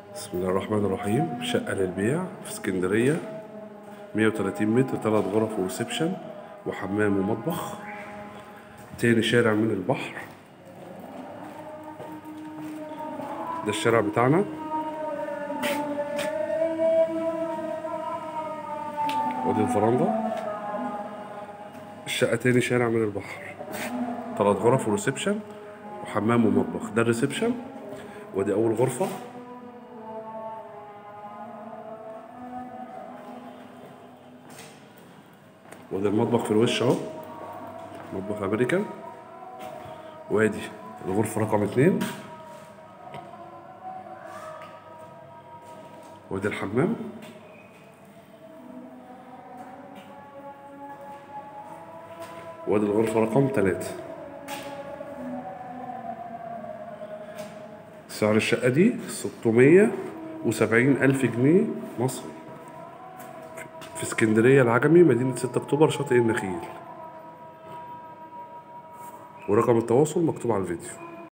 بسم الله الرحمن الرحيم شقة للبيع في اسكندرية 130 متر ثلاث غرف وريسبشن وحمام ومطبخ تاني شارع من البحر ده الشارع بتاعنا ودي الفرندا الشقة تاني شارع من البحر ثلاث غرف وريسبشن وحمام ومطبخ ده الريسبشن ودي أول غرفة وادي المطبخ في الوش اهو مطبخ امريكان وادي الغرفة رقم اتنين وادي الحمام وادي الغرفة رقم تلاتة سعر الشقة دي ستمية وسبعين ألف جنيه مصري في اسكندرية العجمي مدينة 6 أكتوبر شاطئ النخيل ورقم التواصل مكتوب على الفيديو